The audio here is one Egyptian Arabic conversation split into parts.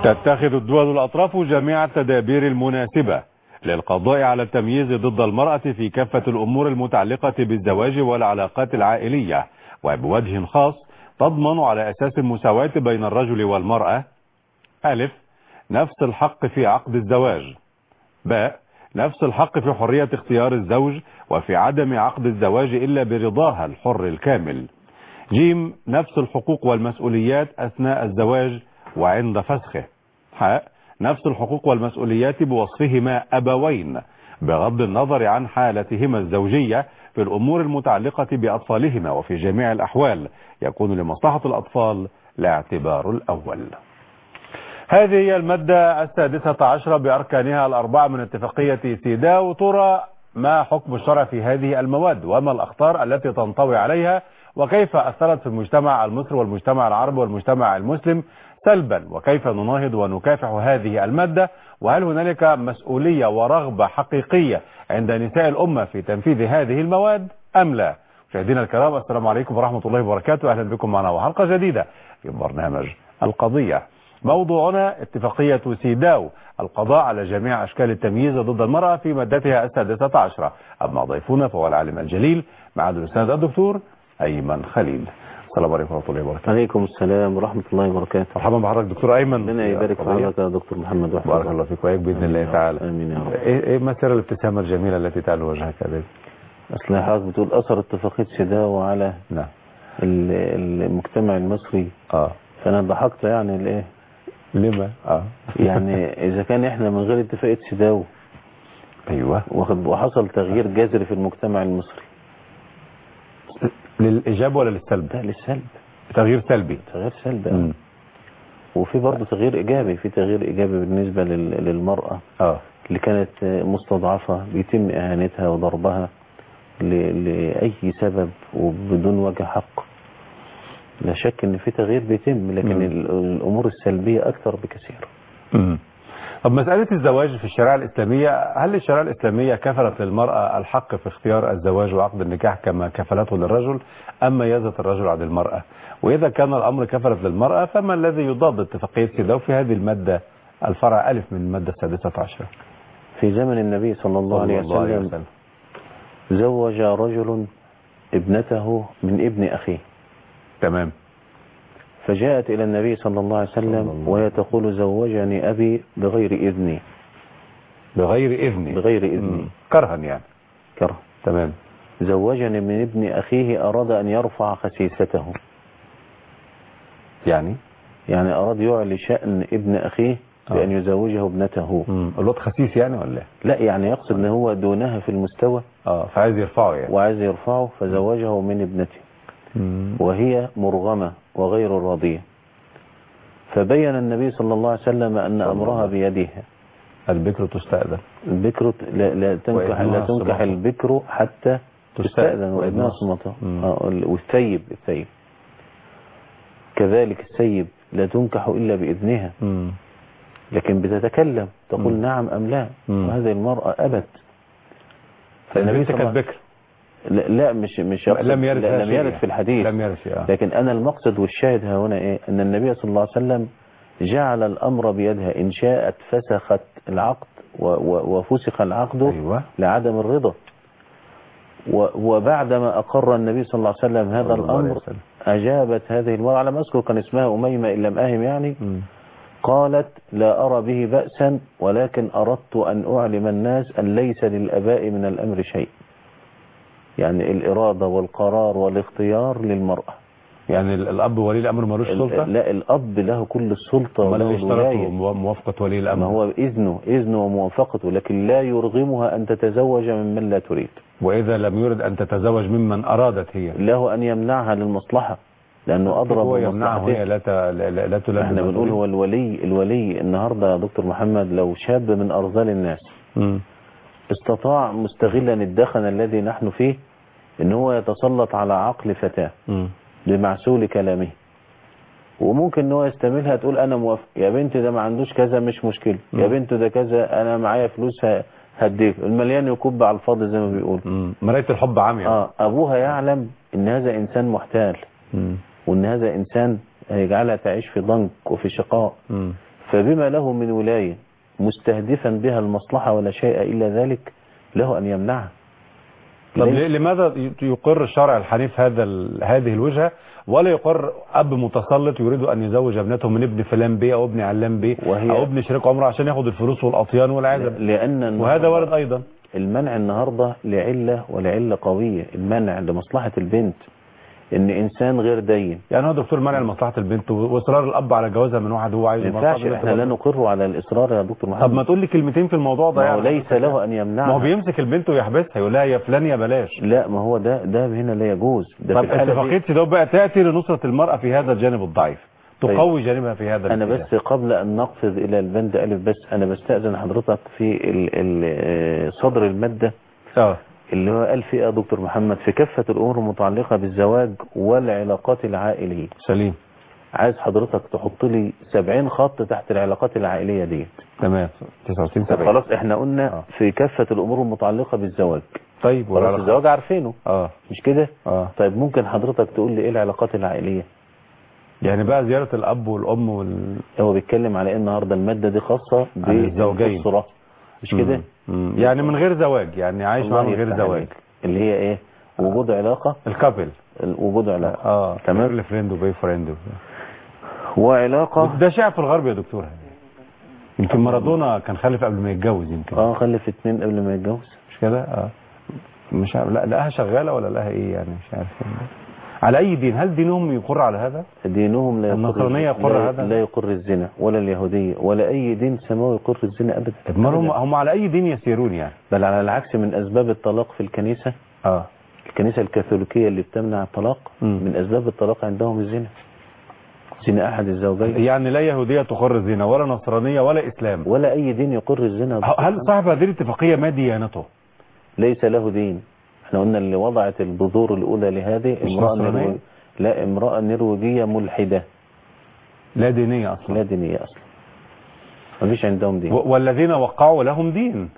تتخذ الدول الأطراف جميع التدابير المناسبة للقضاء على التمييز ضد المرأة في كافة الأمور المتعلقة بالزواج والعلاقات العائلية وبوجه خاص تضمن على أساس المساواة بين الرجل والمرأة ألف نفس الحق في عقد الزواج باء نفس الحق في حرية اختيار الزوج وفي عدم عقد الزواج إلا برضاها الحر الكامل جيم نفس الحقوق والمسؤوليات أثناء الزواج وعند فسخه حاء نفس الحقوق والمسؤوليات بوصفهما أبوين بغض النظر عن حالتهما الزوجية في الأمور المتعلقة بأطفالهما وفي جميع الأحوال يكون لمصلحة الأطفال لاعتبار الأول هذه هي المادة السادسة عشرة بأركانها الأربعة من اتفاقية سيداو ترى ما حكم الشرع في هذه المواد وما الأخطار التي تنطوي عليها وكيف أثرت في المجتمع المصري والمجتمع العربي والمجتمع المسلم سلبا وكيف نناهض ونكافح هذه المادة وهل هنالك مسؤولية ورغبة حقيقية عند نساء الأمة في تنفيذ هذه المواد أم لا مشاهدينا الكرام السلام عليكم ورحمة الله وبركاته أهلا بكم معنا وحلقة جديدة في برنامج القضية موضوعنا اتفاقية سيداو القضاء على جميع أشكال التمييز ضد المرأة في مادتها السادسة عشرة أما ضيفنا فهو العالم الجليل معالي الأستاذ الدكتور أيمن خليل السلام عليكم ورحمة الله وبركاته عليكم السلام ورحمة الله وبركاته مرحبا بحضرتك دكتور أيمن ربنا يبارك في حضرتك يا دكتور محمد وحفظك بارك الله فيك وإياك بإذن الله تعالى آمين يا رب إيه إيه ما سر الابتسامة الجميلة التي تعلو وجهك هذه أصل حضرتك بتقول أثر اتفاقية سيداو على نعم ال- المجتمع المصري اه فأنا ضحكت يعني لإيه لما اه يعني إذا كان إحنا من غير اتفاقية سيداو ايوه واخد- وحصل تغيير جذري في المجتمع المصري للإجابة ولا للسلب ده للسلب تغيير سلبي تغيير سلبي مم. آه. وفي برضه تغيير إيجابي في تغيير إيجابي بالنسبة لل- للمرأة اه اللي كانت مستضعفة بيتم إهانتها وضربها ل- لأي سبب وبدون وجه حق لا شك ان في تغيير بيتم لكن مم. ال- الامور السلبية اكثر بكثير مم. طب مسألة الزواج في الشريعة الإسلامية هل الشريعة الإسلامية كفلت للمرأة الحق في اختيار الزواج وعقد النكاح كما كفلته للرجل أم ميزت الرجل عن المرأة وإذا كان الأمر كفلت للمرأة فما الذي يضاد اتفاقية سيداو في هذه المادة الفرع ألف من المادة السادسة عشرة في زمن النبي صلى الله عليه صلى الله عليه وسلم وسلم زوج رجل ابنته من ابن اخيه تمام فجاءت الى النبي صلى الله عليه صلى وسلم الله وهي تقول زوجني ابي بغير اذني بغير إذن بغير إذني. مم. كرها يعني كره تمام زوجني من ابن اخيه اراد ان يرفع خسيسته يعني يعني اراد يعلي شأن ابن اخيه بان يزوجه ابنته مم. الواد خسيس يعني ولا إيه؟ لا يعني يقصد ان هو دونها في المستوى اه فعايز يرفعه يعني وعايز يرفعه فزوجه من ابنته مم. وهي مرغمة وغير راضية فبين النبي صلى الله عليه وسلم أن صلى أمرها الله. بيدها البكر تستأذن البكر لا, لا تنكح وإذنها لا تنكح الصمتة. البكر حتى تستأذن تستأذن وإذنها وإذنها صمتها مم. آه، والثيب الثيب كذلك الثيب لا تنكح إلا بإذنها مم. لكن بتتكلم تقول مم. نعم أم لا مم. وهذه المرأة أبت فالنبي صلى كانت الله- بكر لا, لا مش مش يقصد- لم يرد لا هذا لم شيء يرد يعني. في الحديث لم يرد شيء آه. لكن أنا المقصد والشاهد ها هنا إيه أن النبي صلى الله عليه وسلم جعل الأمر بيدها إن شاءت فسخت العقد و- و- وفسخ العقد أيوة. لعدم الرضا و- وبعدما أقر النبي صلى الله عليه وسلم هذا صلى الله عليه الأمر وسلم. أجابت هذه المرأة على ما أذكر كان اسمها أميمة إن لم أهم يعني مم. قالت لا أرى به بأسا ولكن أردت أن أعلم الناس أن ليس للأباء من الأمر شيء يعني الإرادة والقرار والاختيار للمرأة يعني ال- الأب ولي الأمر ملوش سلطة لا الأب له كل السلطة ما الذي وله اشترطه الولاية مو- موافقة ولي ما الأمر هو إذنه إذنه وموافقته لكن لا يرغمها أن تتزوج ممن لا تريد وإذا لم يرد أن تتزوج ممن أرادت هي له أن يمنعها للمصلحة لأنه أضرب هو يمنعه بمصلحته هي لا ت- لا, لا, لا تلبي احنا ما بنقول تريد. هو الولي الولي النهاردة يا دكتور محمد لو شاب من أرذل الناس مم. استطاع مستغلا الدخن الذي نحن فيه ان هو يتسلط على عقل فتاة مم. بمعسول كلامه وممكن ان هو يستملها تقول انا موافق يا بنت ده ما عندوش كذا مش مشكلة يا مم. بنت ده كذا انا معايا فلوس ه- هديك المليان يكب على الفاضي زي ما بيقول مم. مراية الحب عامية اه ابوها يعلم ان هذا انسان محتال مم. وان هذا انسان هيجعلها تعيش في ضنك وفي شقاء مم. فبما له من ولاية مستهدفا بها المصلحة ولا شيء إلا ذلك له أن يمنعها طب ليس- ليه- لماذا يقر الشرع الحنيف هذا ال- هذه الوجهة ولا يقر أب متسلط يريد أن يزوج ابنته من ابن فلان بيه أو ابن علان بيه وهي- أو ابن شريك عمره عشان ياخد الفلوس والأطيان والعزب لأن وهذا النهاردة وارد أيضا المنع النهاردة لعلة ولعلة قوية المنع لمصلحة البنت إن إنسان غير دين يعني هو دكتور منع لمصلحة البنت واصرار الاب على جوازها من واحد هو عايزه ما ينفعش مرتبط احنا لا برضه. نقر على الإصرار يا دكتور محمد طب ما تقول لي كلمتين في الموضوع ده ما هو يعني ليس له أن ما هو يمنعها بيمسك البنت ويحبسها يقول لها يا فلان يا بلاش لا ما هو ده ده هنا لا يجوز ده طب في الحالة دي اتفاقية سيداو بقى تأتي لنصرة المرأة في هذا الجانب الضعيف تقوي جانبها في هذا أنا الاتجاه. بس قبل أن نقفز إلى البند ألف بس أنا بستأذن حضرتك في ال ال صدر المادة اه اللي هو قال فيها دكتور محمد في كافة الأمور المتعلقة بالزواج والعلاقات العائلية سليم عايز حضرتك تحط لي 70 خط تحت العلاقات العائلية دي تمام 99 طب 70 خلاص احنا قلنا آه. في كافة الأمور المتعلقة بالزواج طيب خلاص ولا الزواج عارفينه اه مش كده اه طيب ممكن حضرتك تقول لي ايه العلاقات العائلية يعني بقى زيارة الاب والام وال هو بيتكلم على ايه النهارده المادة دي خاصة عن الزوجين. بالأسرة مش كده مم. يعني من غير زواج يعني عايش الله معاه من غير يفتح زواج عليك. اللي هي ايه وجود علاقة الكابل وجود علاقة اه تمام. جيرل فريند وبي فريند وعلاقة ده شائع في الغرب يا دكتور يمكن مارادونا كان خلف قبل ما يتجوز يمكن اه خلف اتنين قبل ما يتجوز مش كده اه مش عارف لا لقاها شغاله ولا لقاها ايه يعني مش عارف يعني. على اي دين هل دينهم يقر على هذا دينهم لا يقر النصرانية يقر لا, هذا؟ لا يقر الزنا ولا اليهودية ولا أي دين سماوي يقر الزنا أبدا طب ما هم أبداً. هم على اي دين يسيرون يعني بل على العكس من أسباب الطلاق في الكنيسة اه الكنيسة الكاثوليكية اللي بتمنع الطلاق مم. من أسباب الطلاق عندهم الزنا زنا أحد الزوجين يعني لا يهوديه تقر الزنا ولا نصرانيه ولا اسلام ولا أي دين يقر الزنا هل صاحب هذه الاتفاقيه ما ديانته ليس له دين احنا قلنا اللي وضعت البذور الأولى لهذه مش امرأة نصرانية؟ نرويج لا امرأة نرويجية ملحدة لا دينيه اصلا لا دينية أصلا ما فيش عندهم دين و- والذين وقعوا لهم دين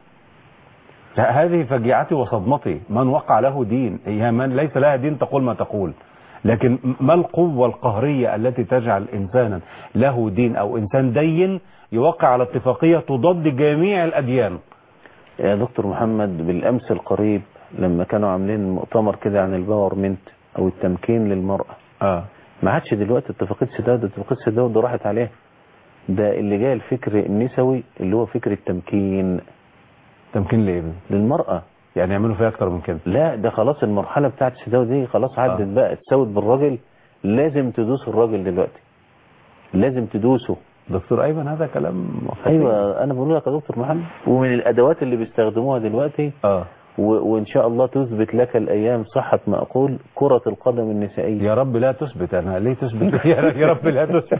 لا، هذه فجيعتي وصدمتي من وقع له دين هي من ليس لها دين تقول ما تقول لكن ما القوة القهرية التي تجعل إنسانا له دين أو إنسان دين يوقع على اتفاقية تضاد جميع الأديان يا دكتور محمد بالأمس القريب لما كانوا عاملين مؤتمر كده عن الباورمنت أو التمكين للمرأة آه. ما عادش دلوقتي اتفاقية سداد اتفاقية سداد ده راحت عليها ده اللي جاي الفكر النسوي اللي هو فكر التمكين تمكين لإيه للمرأة يعني يعملوا فيها أكتر من كده لا ده خلاص المرحلة بتاعت السداد دي خلاص عدت آه. بقى تساوت بالراجل لازم تدوس الراجل دلوقتي لازم تدوسه دكتور أيمن هذا كلام خطير. ايوه انا بقول لك يا دكتور محمد ومن الادوات اللي بيستخدموها دلوقتي آه. و- وان شاء الله تثبت لك الايام صحة ما اقول كرة القدم النسائية يا رب لا تثبت انا ليه تثبت يا رب, يا رب لا تثبت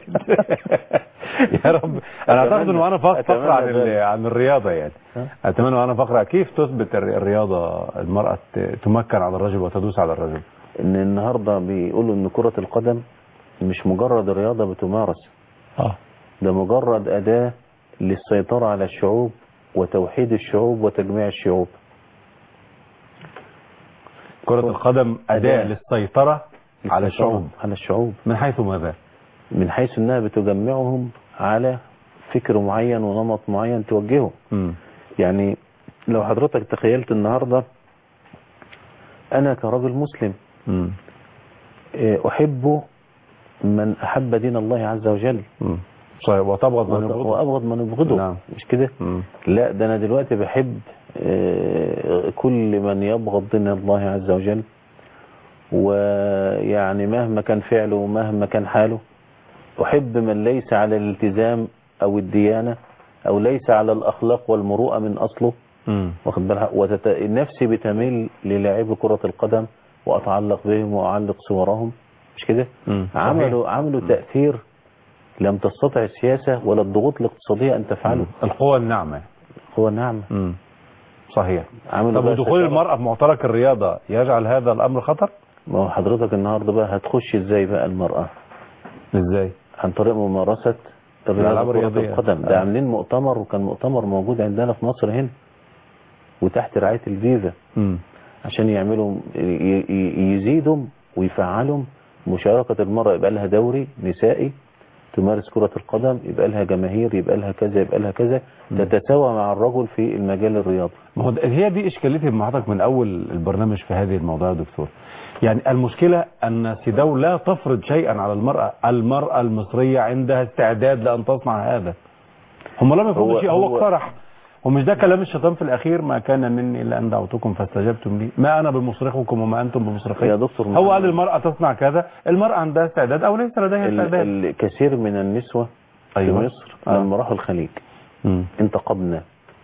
يا رب انا اعتقد انه انا فقط أتمنى فقره عن ال- ذلك. عن الرياضه يعني ها؟ اتمنى وانا فقره كيف تثبت الر- الرياضه المراه ت- تمكن على الرجل وتدوس على الرجل ان النهاردة بيقولوا ان كرة القدم مش مجرد رياضة بتمارس اه ده مجرد اداة للسيطرة على الشعوب وتوحيد الشعوب وتجميع الشعوب كره القدم اداه أداة. للسيطره على الشعوب على الشعوب من حيث ماذا من حيث انها بتجمعهم على فكر معين ونمط معين توجهه امم يعني لو حضرتك تخيلت النهاردة أنا كرجل مسلم امم إيه، أحب من أحب دين الله عز وجل امم صحيح وتبغض من يبغضه وأبغض من يبغضه نعم. مش كده مم. لا ده أنا دلوقتي بحب إيه، كل من يبغض دين الله عز وجل ويعني مهما كان فعله ومهما كان حاله أحب من ليس على الالتزام أو الديانة أو ليس على الأخلاق والمروءة من أصله امم واخد بالها وتت... نفسي بتميل للاعبي كرة القدم وأتعلق بهم وأعلق صورهم مش كده مم. صحيح. عملوا عملوا تأثير لم تستطع السياسة ولا الضغوط الاقتصادية أن تفعله القوى الناعمه هو نعم امم صحيح عملوا طب بقى ودخول استشارة. المرأة في معترك الرياضة يجعل هذا الأمر خطر؟ ما هو حضرتك النهاردة بقى هتخش ازاي بقى المرأة ازاي؟ عن طريق ممارسة الألعاب الرياضة كرة الرياضية. القدم ده آه. عاملين مؤتمر وكان مؤتمر موجود عندنا في مصر هنا وتحت رعاية الفيفا امم عشان يعملوا ي- ي- يزيدوا ويفعلوا مشاركة المرأة يبقى لها دوري نسائي تمارس كرة القدم يبقى لها جماهير يبقى لها كذا يبقى لها كذا تتساوى مع الرجل في المجال الرياضي ما هو ده- هي دي اشكاليتي مع حضرتك من اول البرنامج في هذه الموضوع يا دكتور يعني المشكلة ان سيداو لا تفرض شيئا على المرأة المرأة المصرية عندها استعداد لان تصنع هذا هم لم يفرضوا هو- شيء هو هو- اقترح ومش ده كلام الشيطان في الاخير ما كان مني الا ان دعوتكم فاستجبتم لي ما انا بمصرخكم وما انتم بمصرخي يا دكتور هو محمد. قال المرأة تصنع كذا المرأة عندها استعداد او ليس لديها ال- استعداد الكثير من النسوة أيوة. في مصر آه. لما راحوا الخليج مم. انتقبنا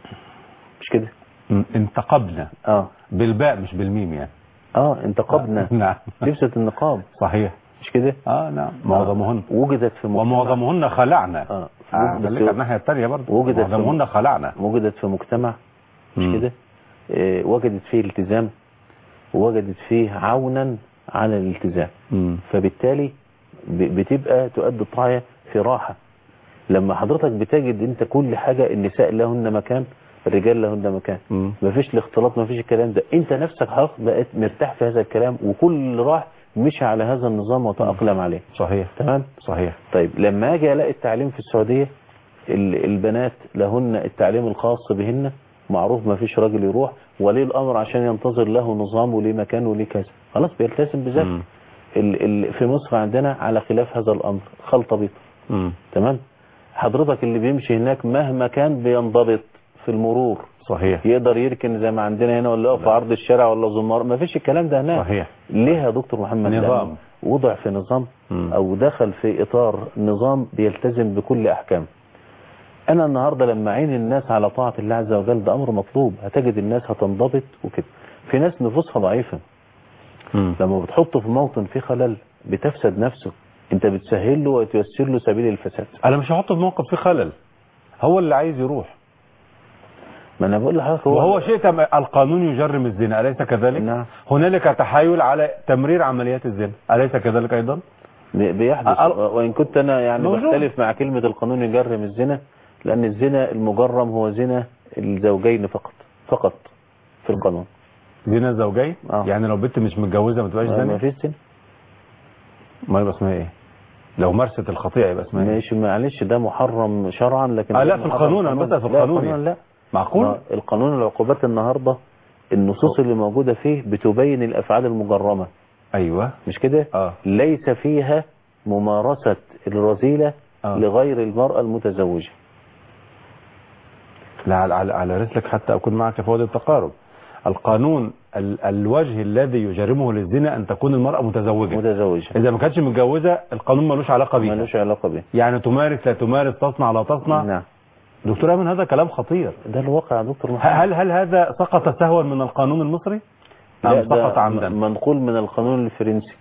مش كده مم. انتقبنا اه بالباء مش بالميم يعني اه انتقبنا نعم لبست النقاب صحيح مش كده اه نعم معظمهن وجدت في مجتمع ومعظمهن خلعنا اه آه بس خليك على الناحية الثانية برضه وجدت في- معظمهن خلعنا وجدت في مجتمع مش مم. كده آه وجدت فيه التزام ووجدت فيه عونا على الالتزام مم. فبالتالي ب- بتبقى تؤدي الطاعة في راحة لما حضرتك بتجد انت كل حاجة النساء لهن مكان الرجال لهن مكان مم. مفيش الاختلاط مفيش الكلام ده انت نفسك حضرتك بقيت مرتاح في هذا الكلام وكل راح مشي على هذا النظام وتأقلم عليه صحيح تمام صحيح طيب لما اجي الاقي التعليم في السعودية ال- البنات لهن التعليم الخاص بهن معروف ما فيش راجل يروح ولي الامر عشان ينتظر له نظام وليه مكان وليه كذا خلاص بيلتزم بذلك مم. ال ال في مصر عندنا على خلاف هذا الامر خلطة بيض مم. تمام حضرتك اللي بيمشي هناك مهما كان بينضبط في المرور صحيح يقدر يركن زي ما عندنا هنا ولا يقف في عرض الشارع ولا زمار ما فيش الكلام ده هناك صحيح ليه يا دكتور محمد نظام. لأنه وضع في نظام مم. او دخل في اطار نظام بيلتزم بكل احكام انا النهاردة لما عين الناس على طاعة الله عز وجل ده امر مطلوب هتجد الناس هتنضبط وكده في ناس نفوسها ضعيفة مم. لما بتحطه في موطن فيه خلل بتفسد نفسه انت بتسهل له وتيسر له سبيل الفساد انا مش هحطه في موقف فيه خلل هو اللي عايز يروح ما انا بقول لحضرتك هو وهو شيء تم- القانون يجرم الزنا أليس كذلك نعم. هنالك تحايل على تمرير عمليات الزنا أليس كذلك أيضا بي- بيحدث أل- وإن كنت أنا يعني موجود. بختلف مع كلمة القانون يجرم الزنا لأن الزنا المجرم هو زنا الزوجين فقط فقط في القانون زنا زوجين آه. يعني لو بنت مش متجوزة ما تبقاش ما زنا فيش زنا ما يبقى اسمها ايه لو مارست الخطيئة يبقى اسمها ايه ماشي معلش ده محرم شرعا لكن آه، لا، غير في محرم القانون، أنا بسأل في لا، القانون يعني. لا معقول ما القانون العقوبات النهاردة النصوص اللي موجودة فيه بتبين الأفعال المجرمة ايوه مش كده اه ليس فيها ممارسة الرذيلة آه. لغير المرأة المتزوجة لا على, على, على رسلك حتى أكون معك في وادي التقارب القانون ال الوجه الذي يجرمه للزنا أن تكون المرأة متزوجة متزوجة إذا ما كانتش متجوزة القانون ملوش علاقة بيها ملوش علاقة به يعني تمارس لا تمارس تصنع لا تصنع نعم دكتور أيمن هذا كلام خطير ده الواقع يا دكتور محمد هل هل هذا سقط سهوا من القانون المصري لا أم سقط ده عمدا م- منقول من القانون الفرنسي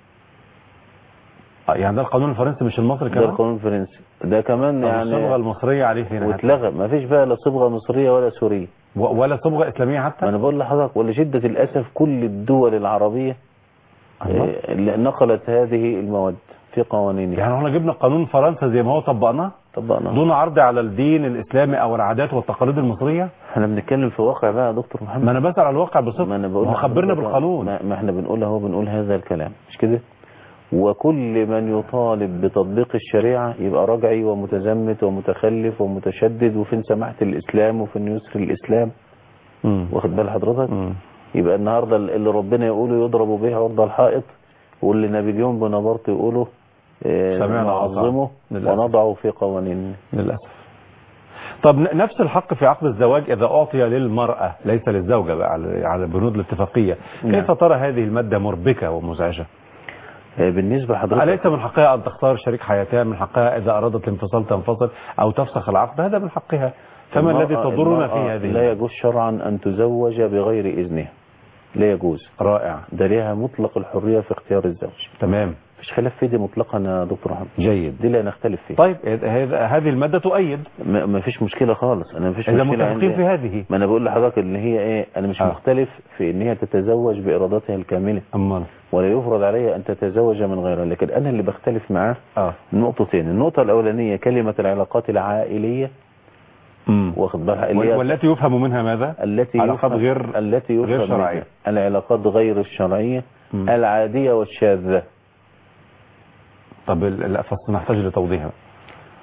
آه، يعني ده القانون الفرنسي مش المصري ده كمان القانون الفرنسي ده كمان طب الصبغة يعني المصرية عليه فين واتلغى ما فيش بقى لا صبغة مصرية ولا سورية و- ولا صبغة إسلامية ما حتى انا بقول لحضرتك ولشدة الاسف كل الدول العربية الله. آه، اللي نقلت هذه المواد في قوانينها يعني احنا جبنا قانون فرنسا زي ما هو طبقناه طبقنا دون عرض على الدين الإسلامي أو العادات والتقاليد المصرية احنا بنتكلم في واقع بقى يا دكتور محمد ما أنا بسأل على الواقع بصدق ما انا بقول ما هو خبرنا لحضرتك بالقانون ما, ما احنا بنقول اهو بنقول هذا الكلام مش كده وكل من يطالب بتطبيق الشريعة يبقى رجعي ومتزمت ومتخلف ومتشدد وفين سماحة الإسلام وفين يسر الإسلام مم. واخد بال حضرتك مم. يبقى النهاردة اللي ربنا يقوله يضرب به عرض الحائط واللي نابليون بونابرت يقوله آه، سمعنا نعظمه وأطعنا. للأسف. ونضعه في قوانين للأسف طب ن- نفس الحق في عقد الزواج إذا أعطي للمرأة ليس للزوجة بقى على على البنود الاتفاقية نعم. كيف ترى هذه المادة مربكة ومزعجة آه، بالنسبة لحضرتك أليس من حقها أن تختار شريك حياتها من حقها إذا أرادت الانفصال تنفصل أو تفسخ العقد هذا من حقها فما الذي المرأة- تضرنا في المرأة هذه لا يجوز شرعا أن تزوج بغير إذنها لا يجوز رائع ده ليها مطلق الحرية في اختيار الزوج تمام مفيش خلاف في دي مطلقا يا دكتور محمد جيد دي لا نختلف فيه طيب هذ- هذه المادة تؤيد ما ما فيش مشكلة خالص انا مفيش إذا مشكلة متفقين عندي في هذه ما انا بقول لحضرتك ان هي ايه انا مش آه. مختلف في ان هي تتزوج بارادتها الكاملة أمال ولا يفرض عليها ان تتزوج من غيرها لكن انا اللي بختلف معاه آه نقطتين النقطة الاولانية كلمة العلاقات العائلية مم. واخد بالها اللي هي والتي يفهم منها ماذا التي علاقات يفهم- غير- التي يفهم غير شرعية. منها العلاقات غير الشرعية مم. العادية والشاذة طب ال- لا فصل نحتاج لتوضيح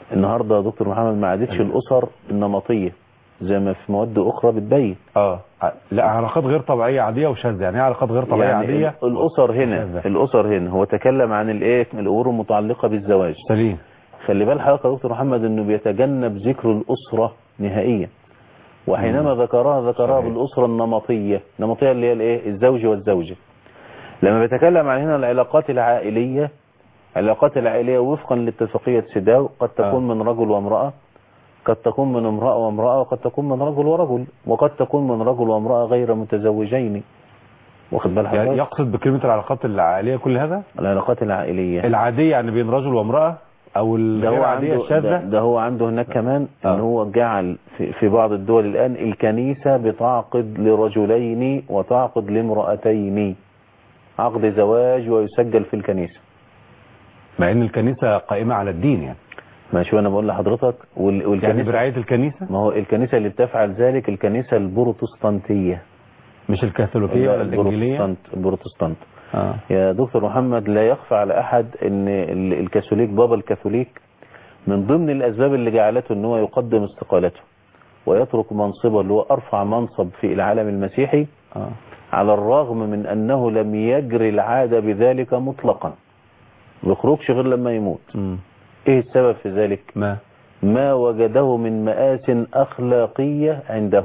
النهارده يا دكتور محمد ما عادتش الاسر النمطيه زي ما في مواد اخرى بتبين اه لا علاقات غير طبيعيه عاديه وشاذه يعني ايه علاقات غير طبيعيه يعني عاديه ال- الاسر هنا وشاذة. الاسر هنا هو تكلم عن الايه الامور المتعلقه بالزواج سليم خلي بال حضرتك يا دكتور محمد انه بيتجنب ذكر الاسره نهائيا وحينما ذكرها ذكرها صحيح. بالاسره النمطيه النمطيه اللي هي الايه الزوج والزوجه لما بيتكلم عن هنا العلاقات العائليه العلاقات العائليه وفقا لاتفاقيه سيداو قد تكون آه. من رجل وامراه قد تكون من امراه وامراه وقد تكون من رجل ورجل وقد تكون من رجل وامراه غير متزوجين واخد بال يعني حضرتك يقصد بكلمه العلاقات العائليه كل هذا العلاقات العائليه العاديه يعني بين رجل وامراه او ده الغير هو عاديه عنده ده, الشاذه ده هو عنده هناك كمان ان آه. هو جعل في, في بعض الدول الان الكنيسة بتعقد لرجلين وتعقد لامرأتين عقد زواج ويسجل في الكنيسة مع ان الكنيسه قائمه على الدين يعني ماشي وانا بقول لحضرتك وال- يعني والكنيسة برعايه الكنيسه ما هو الكنيسة اللي بتفعل ذلك الكنيسة البروتستانتية مش الكاثوليكيه ولا الانجيليه البروتستانت البروتستانت اه يا دكتور محمد لا يخفى على احد ان ال- الكاثوليك بابا الكاثوليك من ضمن الاسباب اللي جعلته ان هو يقدم استقالته ويترك منصبه اللي هو ارفع منصب في العالم المسيحي اه على الرغم من انه لم يجري العادة بذلك مطلقا ما يخرجش غير لما يموت مم. ايه السبب في ذلك ما ما وجده من مآس اخلاقية عنده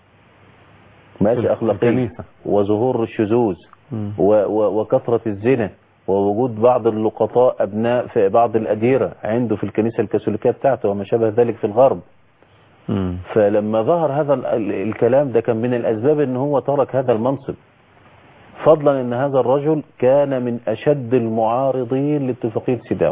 مآس في اخلاقية الكنيسة. وظهور الشذوذ مم. و- و- وكثرة الزنا ووجود بعض اللقطاء أبناء في بعض الأديرة عنده في الكنيسة الكاثوليكية بتاعته وما شابه ذلك في الغرب مم. فلما ظهر هذا ال- ال- الكلام ده كان من الأسباب ان هو ترك هذا المنصب فضلا ان هذا الرجل كان من أشد المعارضين لاتفاقية سيداو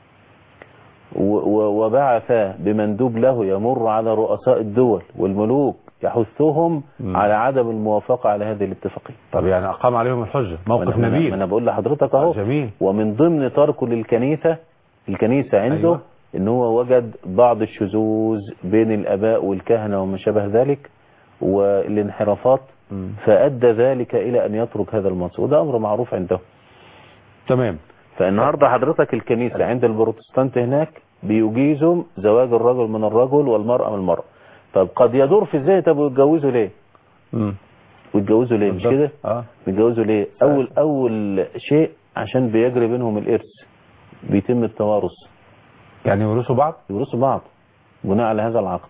و- و- وبعث بمندوب له يمر على رؤساء الدول والملوك يحثهم مم. على عدم الموافقة على هذه الاتفاقية طب يعني اقام عليهم الحجه موقف ما أنا- ما أنا- نبيل ما انا بقول لحضرتك اهو جميل ومن ضمن تركه للكنيسة الكنيسة عنده أيوة. أيوة. ان هو وجد بعض الشذوذ بين الاباء والكهنة وما شابه ذلك والانحرافات مم. فأدى ذلك إلى أن يترك هذا المنصب وده أمر معروف عندهم تمام فالنهاردة حضرتك الكنيسة عند البروتستانت هناك بيجيزهم زواج الرجل من الرجل والمرأة من المرأة طب قد يدور في ازاي طب ويتجوزوا ليه مم. ويتجوزوا ليه مش بالضبط. كده اه بيتجوزوا ليه اول اول شيء عشان بيجري بينهم الارث بيتم التوارث يعني يورثوا بعض يورثوا بعض بناء على هذا العقد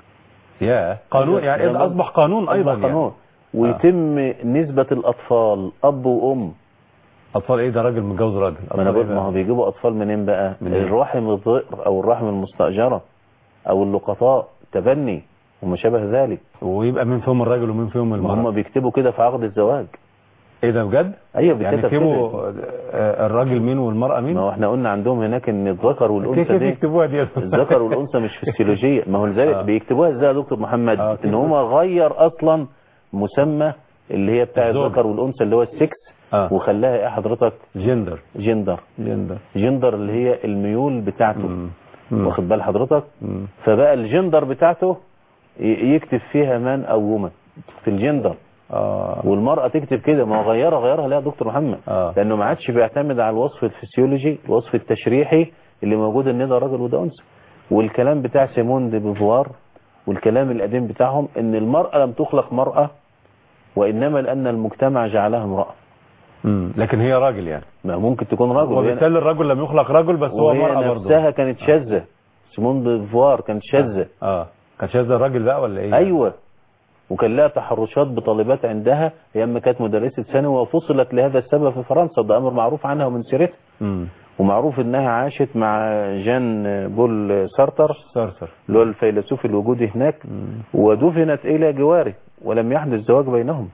يا قانون ده- يعني ده إذا اصبح قانون ايضا أصبح قانون يعني ويتم نسبة الأطفال أب وأم اطفال ايه ده راجل متجوز راجل ما أنا أطفال بقول إيه ما هو بقى؟ بيجيبوا أطفال منين بقى منين؟ الرحم الضئر أو الرحم المستأجرة أو اللقطاء تبني وما شابه ذلك ويبقى مين فيهم الراجل ومين فيهم ما المرأة هم بيكتبوا كده في عقد الزواج ايه ده بجد أيوة يعني بيتكتب يكتبوا كده آه، الراجل مين والمرأة مين ما هو احنا قلنا عندهم هناك ان الذكر كيف والانثى كيف دي يكتبوها دي الذكر والانثى مش فسيولوجيه ما هو لذلك آه. بيكتبوها ازاي يا دكتور محمد آه، كيف ان هم غير اصلا مسمى اللي هي بتاع الزوج. الذكر والانثى اللي هو السكس اه وخلاها ايه حضرتك جندر جندر جندر جندر اللي هي الميول بتاعته مم. مم. واخد بال حضرتك مم. فبقى الجندر بتاعته ي- يكتب فيها مان او وومن في الجندر اه والمرأة تكتب كده ما هو غيرها غيرها ليه يا دكتور محمد آه. لانه ما عادش بيعتمد على الوصف الفسيولوجي الوصف التشريحي اللي موجود ان ده راجل وده انثى والكلام بتاع سيمون دي بوفوار والكلام القديم بتاعهم ان المرأة لم تخلق مرأة وانما لان المجتمع جعلها امرأة مم. لكن هي راجل يعني ما ممكن تكون رجل وهي- وبالتالي الرجل لم يخلق رجل بس هو وهي مرأة برضه نفسها كانت شاذة سيمون دي بوفوار كانت شاذة اه كان شاذ الراجل بقى ولا ايه ايوه وكان لها تحرشات بطالبات عندها ايام ما كانت مدرسة ثانوي وفصلت لهذا السبب في فرنسا ده امر معروف عنها ومن سيرتها امم ومعروف انها عاشت مع جان بول سارتر سرسر اللي هو الفيلسوف الوجودي هناك ودفنت الى جواره ولم يحدث زواج بينهم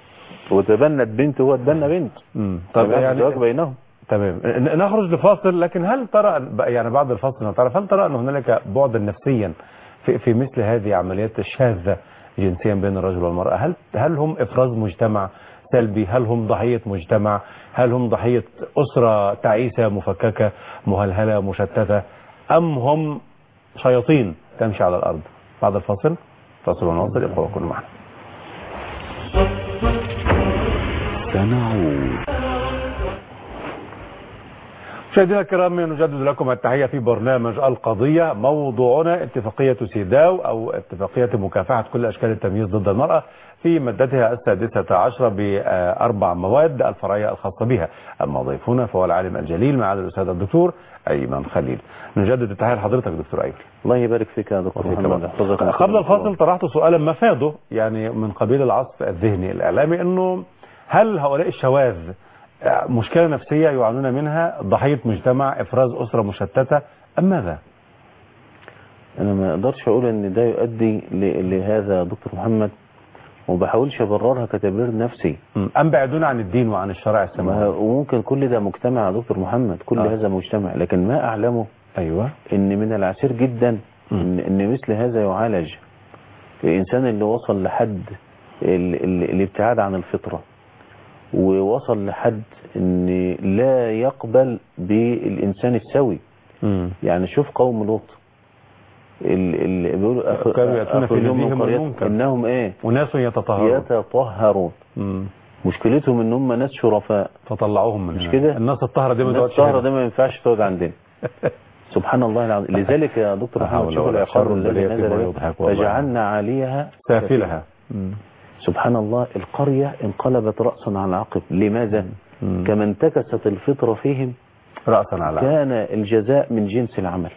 وتبنت بنت وهو تبنى بنت امم طب طب يعني يعني زواج بينهم تمام ن- نخرج لفاصل لكن هل ترى يعني بعد الفاصل نتعرف هل ترى ان هنالك بعدا نفسيا في في مثل هذه العمليات الشاذة جنسيا بين الرجل والمرأة هل هل هم افراز مجتمع سلبي هل هم ضحية مجتمع هل هم ضحية أسرة تعيسة مفككة مهلهلة مشتتة أم هم شياطين تمشي على الأرض بعد الفاصل فاصل ونواصل يبقى كل معنا سنعود مشاهدينا الكرام نجدد لكم التحية في برنامج القضية موضوعنا اتفاقية سيداو أو اتفاقية مكافحة كل أشكال التمييز ضد المرأة في مادتها السادسة عشرة بأربع مواد الفرعية الخاصة بها أما ضيفنا فهو العالم الجليل معالي الأستاذ الدكتور أيمن خليل نجدد التحية لحضرتك دكتور أيمن الله يبارك فيك يا دكتور وفيك محمد برضه. يحفظك من قبل كل الفاصل الله. طرحت سؤالا مفاده يعني من قبيل العصف الذهني الإعلامي أنه هل هؤلاء الشواذ مشكلة نفسية يعانون منها ضحية مجتمع إفراز أسرة مشتتة أم ماذا؟ انا ما اقدرش اقول ان ده يؤدي ل- لهذا يا دكتور محمد وما بحاولش ابررها كتبرير نفسي أم بعدون عن الدين وعن الشرع ما السماوي وممكن كل ده مجتمع يا دكتور محمد كل آه. هذا مجتمع لكن ما اعلمه أيوة ان من العسير جدا مم. ان, إن مثل هذا يعالج الانسان اللي وصل لحد ال- ال- الابتعاد عن الفطرة ووصل لحد ان لا يقبل بالانسان السوي مم. يعني شوف قوم لوط اللي بيقولوا أخ- كانوا يأتون في أخرجوهم من نبيهم قرية- المنكر. انهم ايه وناس يتطهرون يتطهرون مم. مشكلتهم ان هم ناس شرفاء فطلعوهم من مش هنا. كده؟ الناس الطاهرة دي ما الناس تقعدش الطاهرة هنا. ده ما ينفعش تقعد عندنا سبحان الله العظيم لذلك يا دكتور لا محمد حول شوف ولا العقاب شر الذي البلية نزل فيما به يضحك والله. فجعلنا عليها سافلها مم. سبحان الله القرية انقلبت رأسا على عقب لماذا؟ مم. كما انتكست الفطرة فيهم رأسا على عقب. كان الجزاء من جنس العمل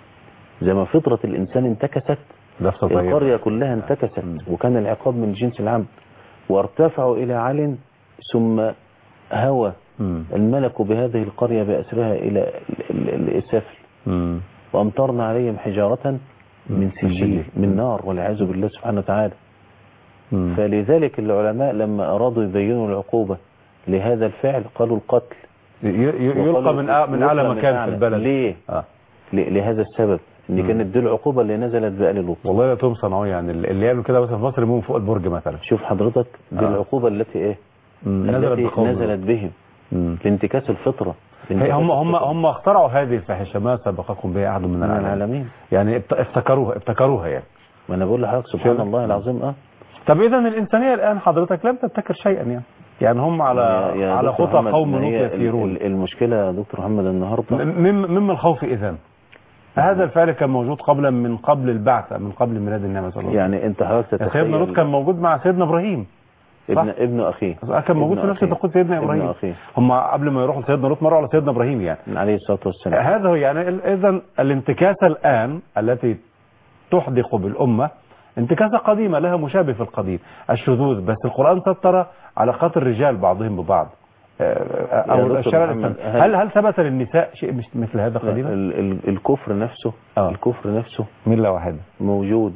زي ما فطرة الإنسان انتكست لفظة طيبة القرية كلها انتكست وكان العقاب من جنس العمل وارتفعوا إلى عال ثم هوى مم. الملك بهذه القرية بأسرها إلى ال- ال- السفل مم. وأمطرنا عليهم حجارة من سجيل من نار والعياذ بالله سبحانه وتعالى مم. فلذلك العلماء لما أرادوا يبينوا العقوبة لهذا الفعل قالوا القتل ي- ي- يلقى وقالوا من أع- من يلقى أعلى من مكان أعلى. في البلد ليه؟ آه. ل- لهذا السبب ان مم. كانت دي العقوبة اللي نزلت بآل لوط والله لا تهم صنعوه يعني اللي يعملوا كده مثلا في مصر يمون فوق البرج مثلا شوف حضرتك دي آه. العقوبة التي ايه مم. نزلت التي بقوم نزلت بهم مم. لانتكاس الفطرة هي لانتكاس هم هم الفطرة هم اخترعوا هذه الفاحشه ما سبقكم بها احد من من العالمين العالمين يعني ابت- ابتكروها ابتكروها يعني ما انا بقول لحضرتك سبحان شوف. الله العظيم اه طب اذا الانسانيه الان حضرتك لم تبتكر شيئا يعني يعني هم على يا- يا على دكتور خطى محمد، قوم ما لوط هي ال- يسيرون ال- المشكلة يا دكتور محمد النهاردة مم- مما الخوف اذا هذا الفعل كان موجود قبل من قبل البعثه من قبل ميلاد النبي صلى الله عليه يعني انت حضرتك وسلم سيدنا لوط تتخيل كان موجود مع سيدنا ابراهيم ابن صح؟ ابن اخيه كان موجود ابن في نفس أخيه. توقيت سيدنا ابن ابراهيم اخيه هم قبل ما يروحوا لسيدنا لوط مروا على سيدنا ابراهيم يعني عليه الصلاة والسلام هذا هو يعني اذا الانتكاسه الان التي تحدق بالامه انتكاسه قديمه لها مشابه في القديم الشذوذ بس القران ستر علاقات الرجال بعضهم ببعض آه، يا او دكتور الشرع محمد، الإسلامي. هل- هل هل ثبت للنساء شيء مش مثل هذا لا، قديما؟ ال- ال- الكفر نفسه آه. الكفر نفسه مله واحده موجود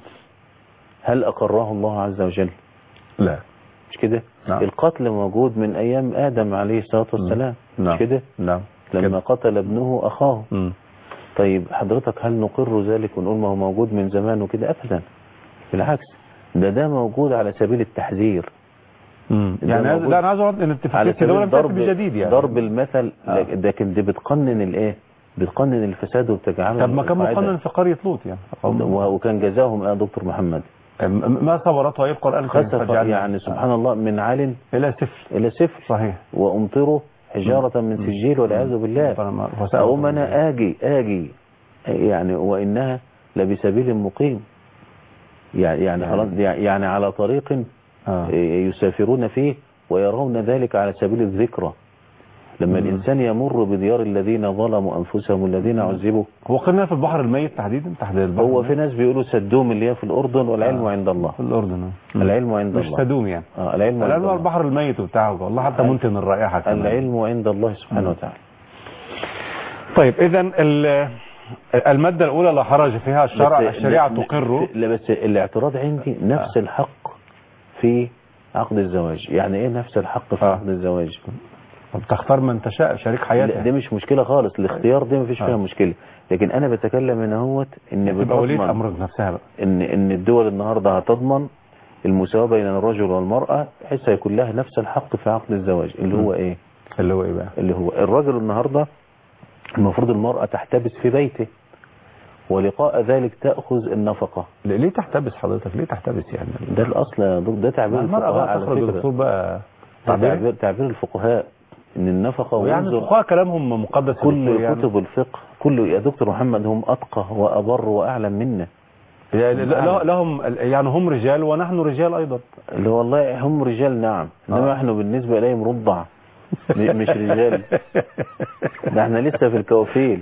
هل أقره الله عز وجل لا مش كده نعم. القتل موجود من أيام آدم عليه الصلاة والسلام نعم. مش كده نعم لما كده. قتل ابنه أخاه مم. طيب حضرتك هل نقر ذلك ونقول ما هو موجود من زمان وكده أبدا بالعكس ده ده موجود على سبيل التحذير مم. ده يعني هذا- موجود لا انا عايز اقول ان على اتفاقيه سبيل الدوله ضرب بتاتي بجديد يعني ضرب المثل آه. لكن- لكن دي بتقنن الايه بتقنن الفساد وبتجعله طب ما كان القاعدة. مقنن في قريه لوط يعني و- وكان جزاهم ايه يا دكتور محمد م- ما صبرته ايه القران خسف فجعلنا- يعني سبحان الله من عال الى صفر الى صفر صحيح وامطروا حجارة من سجيل والعياذ بالله أقوم أنا آجي آجي يعني وإنها لبسبيل مقيم يعني يعني يعني- خلاص يعني على طريق آه. يسافرون فيه ويرون ذلك على سبيل الذكرى لما مم. الإنسان يمر بديار الذين ظلموا أنفسهم الذين عذبوا هو قلنا في البحر الميت تحديدا تحديد البحر هو الميت. في ناس بيقولوا سدوم اللي هي في الأردن والعلم آه. عند الله في الاردن آه. العلم عند مش الله سدوم يعني آه العلم عند العلم هو الله البحر الميت وبتاعه والله حتى ال- منتن الرائحه كمان. العلم عند الله سبحانه مم. وتعالى طيب اذا ال- الماده الاولى لا حرج فيها الشرع بس- الشريعه ن- تقر لا بس الاعتراض عندي نفس الحق في عقد الزواج يعني ايه نفس الحق في آه. عقد الزواج تختار من تشاء شريك لا، حياتك دي مش مشكلة خالص الاختيار دي مفيش آه. فيها مشكلة لكن انا بتكلم هنا هوت ان تبقى ولية بتضمن امرك نفسها بقى ان ان الدول النهارده هتضمن المساواة بين الرجل والمرأة بحيث هيكون لها نفس الحق في عقد الزواج اللي هو ايه اللي هو ايه بقى اللي هو الرجل النهارده المفروض المرأة تحتبس في بيته ولقاء ذلك تأخذ النفقة ليه تحتبس حضرتك ليه تحتبس يعني ده الأصل يا دكتور، ده تعبير المرأة الفقهاء بقى على تخرج فكرة الدكتور بقى ده تعبير تعبير تعبير الفقهاء ان النفقة ويعني وانظر الفقهاء كلامهم مقدس يا كل دكتور يعني. كتب الفقه كل يا دكتور محمد هم اتقى وابر واعلم منا يعني لا- لهم يعني هم رجال ونحن رجال ايضا اللي والله هم رجال نعم انما آه. احنا بالنسبة اليهم رضع م- مش رجال ده احنا لسه في الكوافيل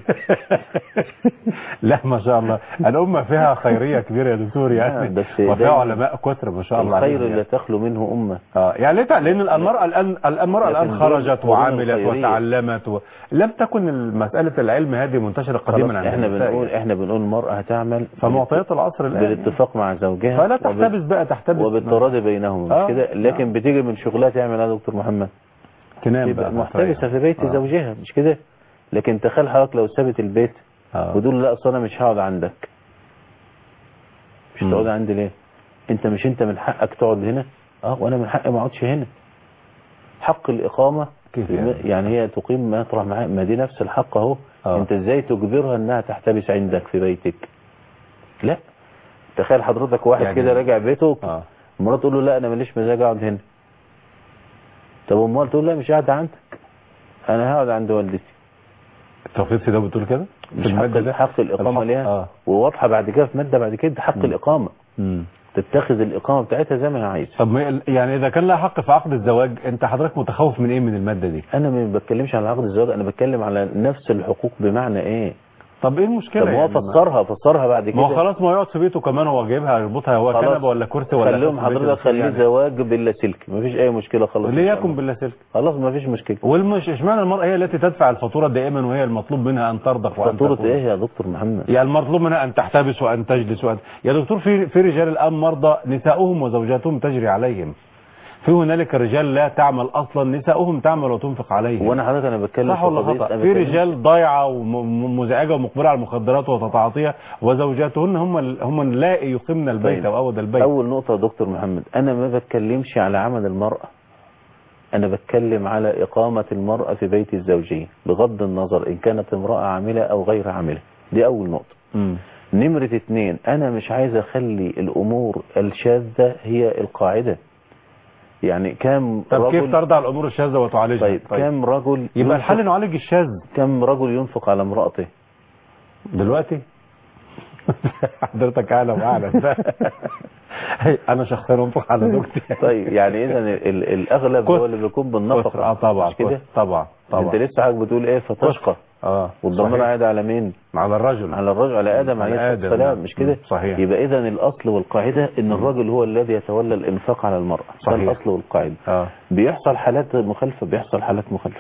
لا ما شاء الله الامه فيها خيريه كبيره يا دكتور يعني نعم، بس وفيها دايما علماء كثر ما شاء الله الخير عليهم لا يعني. تخلو منه امه اه يعني ليه لان المراه الان المراه لكن الان دول خرجت قرون وعملت الخيرية. وتعلمت و... لم تكن مساله العلم هذه منتشره قديما خلاص عند احنا النساء بنقول يعني. احنا بنقول المرأة هتعمل فمعطيات العصر الان بالاتفاق مع زوجها فلا وبال- تحتبس بقى تحتبس وبالتراضي بينهم آه، مش كده لكن نعم. بتيجي من شغلها تعمل ايه يا دكتور محمد تنام تبقى بقى محتبسة في بيت آه. زوجها مش كده لكن تخيل حضرتك لو سابت البيت آه. وتقول لا اصل انا مش هقعد عندك مش مم. تقعد عندي ليه انت مش انت من حقك تقعد هنا اه وانا من حقي ما اقعدش هنا حق الاقامه كيف يعني؟ يعني هي تقيم ما يطرح معاها ما دي نفس الحق اهو آه. انت ازاي تجبرها انها تحتبس عندك في بيتك لا تخيل حضرتك واحد يعني- كده راجع بيته اه مراته تقول له لا انا ماليش مزاج اقعد هنا طب امال تقول لا مش قاعد عندك انا هقعد عند والدتي التوقيت ده بتقول كده في مش المادة حق, ده حق الاقامه الحق- ليها اه وواضحه بعد كده في ماده بعد كده حق مم. الاقامه مم. تتخذ الاقامه بتاعتها زي ما هي عايزه طب ما- يعني اذا كان لها حق في عقد الزواج انت حضرتك متخوف من ايه من المادة دي انا ما بتكلمش على عقد الزواج انا بتكلم على نفس الحقوق بمعنى ايه طب ايه المشكلة طب هو يعني ما- فسرها فسرها بعد ما هو كده خلاص ما يقعد في بيته كمان هو جايبها يربطها هو خلاص. كنبه ولا كرسي ولا خليهم كرسي بيت حضرتك الدكتور خليه يعني. زواج باللاسلكي مفيش اي مشكله خلاص إن ليه شاء يكن الله. بالله سلك خلاص مفيش مشكله والمش اشمعنى المرأة هي التي تدفع الفاتورة دائما وهي المطلوب منها ان ترضخ وان فاتوره تكون. ايه يا دكتور محمد يعني المطلوب منها ان تحتبس وان تجلس وان يا دكتور في في رجال الان مرضى نساؤهم وزوجاتهم تجري عليهم في هنالك رجال لا تعمل اصلا نساؤهم تعمل وتنفق عليهم وانا حضرتك انا بتكلم صح ولا في قضية- خطأ أنا في بتكلم- رجال ضايعة ومزعجة ومقبلة على المخدرات وتتعاطيها وزوجاتهن هم ال- هم اللائي يقمن البيت طيب. او اود البيت اول نقطه يا دكتور محمد انا ما بتكلمش على عمل المراه انا بتكلم على اقامه المراه في بيت الزوجيه بغض النظر ان كانت امراه عامله او غير عامله دي اول نقطه مم. نمرة اتنين انا مش عايز اخلي الامور الشاذة هي القاعدة يعني كم طب كيف رجل ترضى على الامور الشاذة وتعالجها طيب, كم رجل يبقى الحل ينفق- نعالج الشاذ كم رجل ينفق على امرأته دلوقتي حضرتك اعلى واعلى انا شخصيا انفق على زوجتي طيب يعني اذا ال- ال- الاغلب كسر. هو اللي بيكون بالنفقة اه طبعا مش كده طبعا طبعا انت لسه حضرتك بتقول ايه فتشقى اه والضمير صحيح. قاعد على مين على الرجل على الرجل على ادم على عليه آدم، الصلاه والسلام نعم. مش كده صحيح. يبقى اذا الاصل والقاعده ان الرجل هو الذي يتولى الانفاق على المراه ده صحيح. الاصل والقاعده اه بيحصل حالات مخالفه بيحصل حالات مخالفه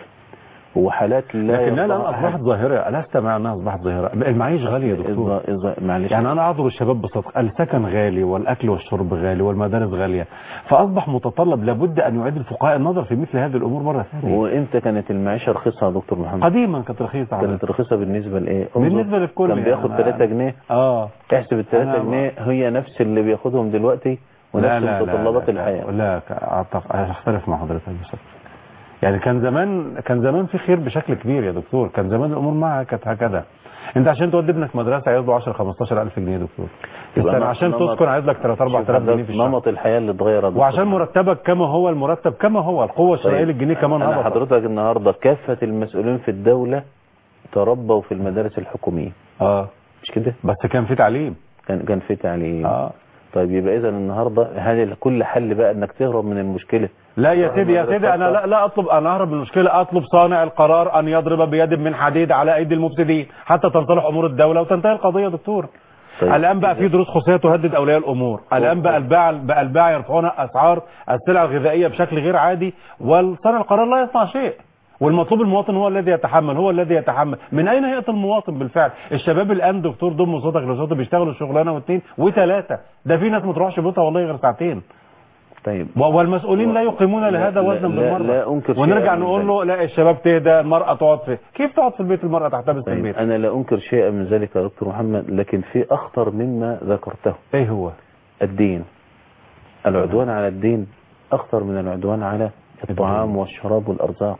وحالات لا لكن لا يرضاها لا أحد. اصبحت ظاهره الست مع انها اصبحت ظاهره المعيش غاليه يا دكتور إذا- إذا- معلش يعني انا اعذر الشباب بصدق السكن غالي والاكل والشرب غالي والمدارس غاليه فاصبح متطلب لابد ان يعيد الفقهاء النظر في مثل هذه الامور مره ثانيه وامتى كانت المعيشه رخيصه يا دكتور محمد قديما كانت رخيصه على كانت رخيصه بالنسبه لايه انظر، بالنسبه للكل كان يعني بياخد أنا- 3 جنيه اه احسب ال 3 أنا- جنيه هي نفس اللي بياخدهم دلوقتي ونفس متطلبات الحياه لا أعتقد- اختلف مع حضرتك بصدق يعني كان زمان كان زمان في خير بشكل كبير يا دكتور كان زمان الامور معها كانت هكذا انت عشان تودي ابنك مدرسه عايز له 10 15 الف جنيه يا دكتور يبقى السنه نمط- عشان نمط- تسكن عايز لك 3 شوف 4000 جنيه حضرتك في الشهر نمط الحياه اللي اتغير يا دكتور وعشان محمد. مرتبك كما هو المرتب كما هو القوه الشرائيه طيب. للجنيه كمان انا هبطت حضرتك النهارده كافه المسؤولين في الدوله تربوا في المدارس الحكوميه اه مش كده بس كان في تعليم كان كان في تعليم اه طيب يبقى اذا النهارده هذه كل حل بقى انك تهرب من المشكله لا يا سيدي يا سيدي انا لا لا اطلب انا اهرب من المشكله اطلب صانع القرار ان يضرب بيد من حديد على ايدي المفسدين حتى تنصلح امور الدوله وتنتهي القضيه يا دكتور طيب. الان بقى في دروس خصوصيه تهدد اولياء الامور الان بقى الباع بقى الباع يرفعون اسعار السلع الغذائيه بشكل غير عادي والصانع القرار لا يصنع شيء والمطلوب المواطن هو الذي يتحمل هو الذي يتحمل من اين ياتي المواطن بالفعل الشباب الان دكتور ضم صوتك لصوتي بيشتغلوا شغلانه واثنين وثلاثه ده في ناس ما تروحش بيوتها والله غير ساعتين طيب و- والمسؤولين لا يقيمون لا- لهذا لا- وزنا لا- بالمره لا أنكر شيئا ونرجع من نقول ذلك. له لا الشباب تهدى المراه تقعد في كيف تقعد في البيت المراه تحتبس في طيب البيت انا لا انكر شيئا من ذلك يا دكتور محمد لكن في اخطر مما ذكرته ايه هو الدين العدوان على الدين اخطر من العدوان على الطعام والشراب والارزاق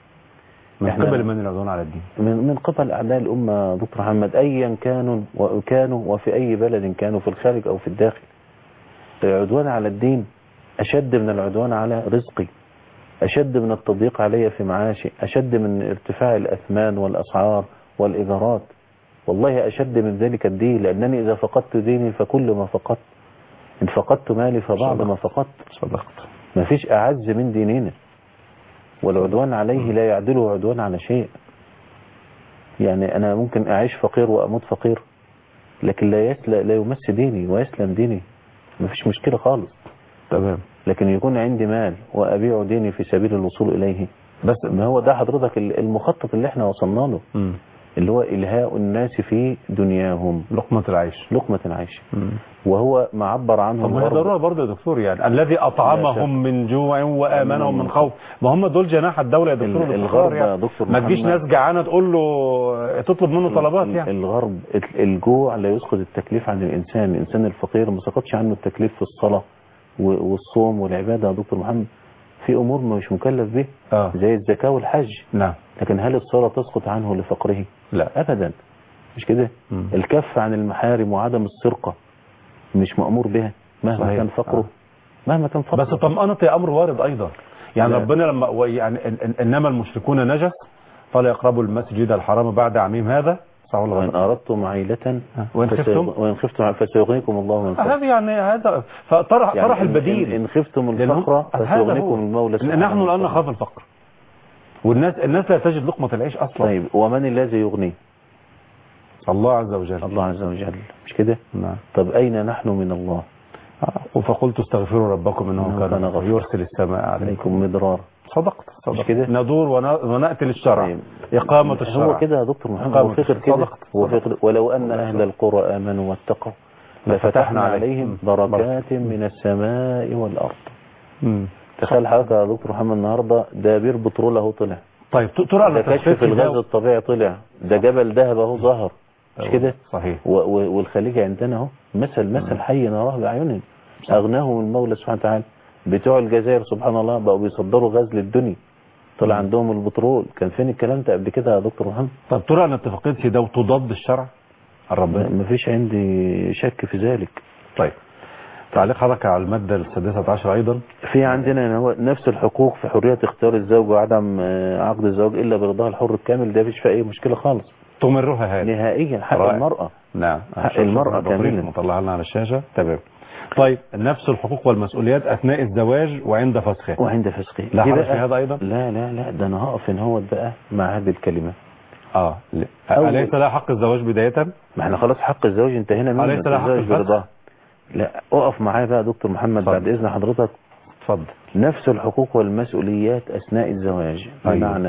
من إحنا- قبل من العدوان على الدين من من قبل اعداء الامه دكتور محمد ايا كانوا وكانوا وفي اي بلد كانوا في الخارج او في الداخل العدوان على الدين اشد من العدوان على رزقي أشد من التضييق علي في معاشي أشد من ارتفاع الأثمان والأسعار والإيجارات والله أشد من ذلك الدين لأنني إذا فقدت ديني فكل ما فقدت إن فقدت مالي فبعض ما فقدت صدقت ما فيش أعز من ديننا والعدوان عليه لا يعدله عدوان على شيء يعني أنا ممكن أعيش فقير وأموت فقير لكن لا يسل لا يمس ديني ويسلم ديني ما فيش مشكلة خالص تمام لكن يكون عندي مال وأبيع ديني في سبيل الوصول إليه بس ما هو ده حضرتك المخطط اللي احنا وصلنا له مم. اللي هو إلهاء الناس في دنياهم لقمة العيش لقمة العيش مم. وهو معبر عنه طب ما هي الغرب. ضرورة برضه يا دكتور يعني الذي لا شك. أطعمهم من جوع وآمنهم من خوف ما هم دول جناح الدولة يا دكتور ال- باختصار الغرب يا يعني. دكتور ما تجيش محمد. ناس جعانة تقول له تطلب منه طلبات ال- يعني الغرب الجوع لا يسقط التكليف عن الإنسان الإنسان الفقير ما سقطش عنه التكليف في الصلاة و- والصوم والعبادة يا دكتور محمد في أمور مش مكلف به اه زي الزكاة والحج نعم لكن هل الصلاة تسقط عنه لفقره لا أبدا مش كده مم. الكف عن المحارم وعدم السرقة مش مأمور بها مهما صحيح. كان فقره آه. مهما كان فقره بس طمأنة أمر وارد أيضا يعني لا. ربنا لما و- يعني إن- إن- إنما المشركون نجس فلا يقربوا المسجد الحرام بعد عامهم هذا صح ولا وإن غلط؟ أردتم عيلة وإن فسيغ- خفتم وإن خفتم فسيغنيكم الله من فضله هذه يعني هذا فطرح يعني طرح إن- البديل إن, إن خفتم لأن هم- الفقر هذا فسيغنيكم هو. المولى سبحانه نحن الآن وتعالى. نخاف الفقر والناس الناس لا تجد لقمة العيش أصلا طيب ومن الذي يغنيه الله عز وجل الله عز وجل مش كده نعم طب أين نحن من الله آه. فقلت استغفروا ربكم انه إنه كان كان غفورا غفورا. يرسل السماء عليكم عليكم مدرار صدقت صدقت مش كده؟ ندور ون- ونأتي للشرع طيب. إقامة الشرع هو كده يا دكتور محمد إقامة هو فكر الشرع. كده صدقت. هو صدقت. فكر ولو أن أهل القرى آمنوا واتقوا لفتحنا عليهم بركات من السماء والأرض مم. تخيل حضرتك يا دكتور محمد النهارده ده بير بترول اهو طلع طيب ت- ترى ده أن كشف تخفيف الغاز الجو الطبيعي طلع ده جبل ذهب اهو ظهر مش كده صحيح و- و- والخليج عندنا اهو مثل مثل حي نراه باعيننا اغناهم المولى سبحانه وتعالى بتوع الجزائر سبحان الله بقوا بيصدروا غاز للدنيا طلع عندهم البترول كان فين الكلام ده قبل كده يا دكتور محمد طب ترى أن اتفاقية سيداو تضاد الشرع الرباني ما فيش عندي شك في ذلك طيب تعليق حضرتك على المادة السادسة عشر أيضا في عندنا هو نفس الحقوق في حرية اختيار الزوج وعدم آه، عقد الزواج إلا برضاها الحر الكامل ده مفيش فيه أي مشكلة خالص تمرها هذه نهائيا حق رائع. المرأة نعم حق المرأة كاملا. مطلع لنا على الشاشة تمام طيب نفس الحقوق والمسؤوليات أثناء الزواج وعند فسخه وعند فسخه لا دي حرج بقى- في هذا أيضا لا لا لا ده أنا هقف إن هو بقى مع هذه الكلمة اه ل- أول- أليس لها حق الزواج بداية ما احنا خلاص حق الزواج انتهينا منه أليس لها حق الزواج الفسخ؟ برضاه لا اقف معايا بقى يا دكتور محمد اتفضل. بعد إذن حضرتك اتفضل نفس الحقوق والمسؤوليات أثناء الزواج أيوة. بمعنى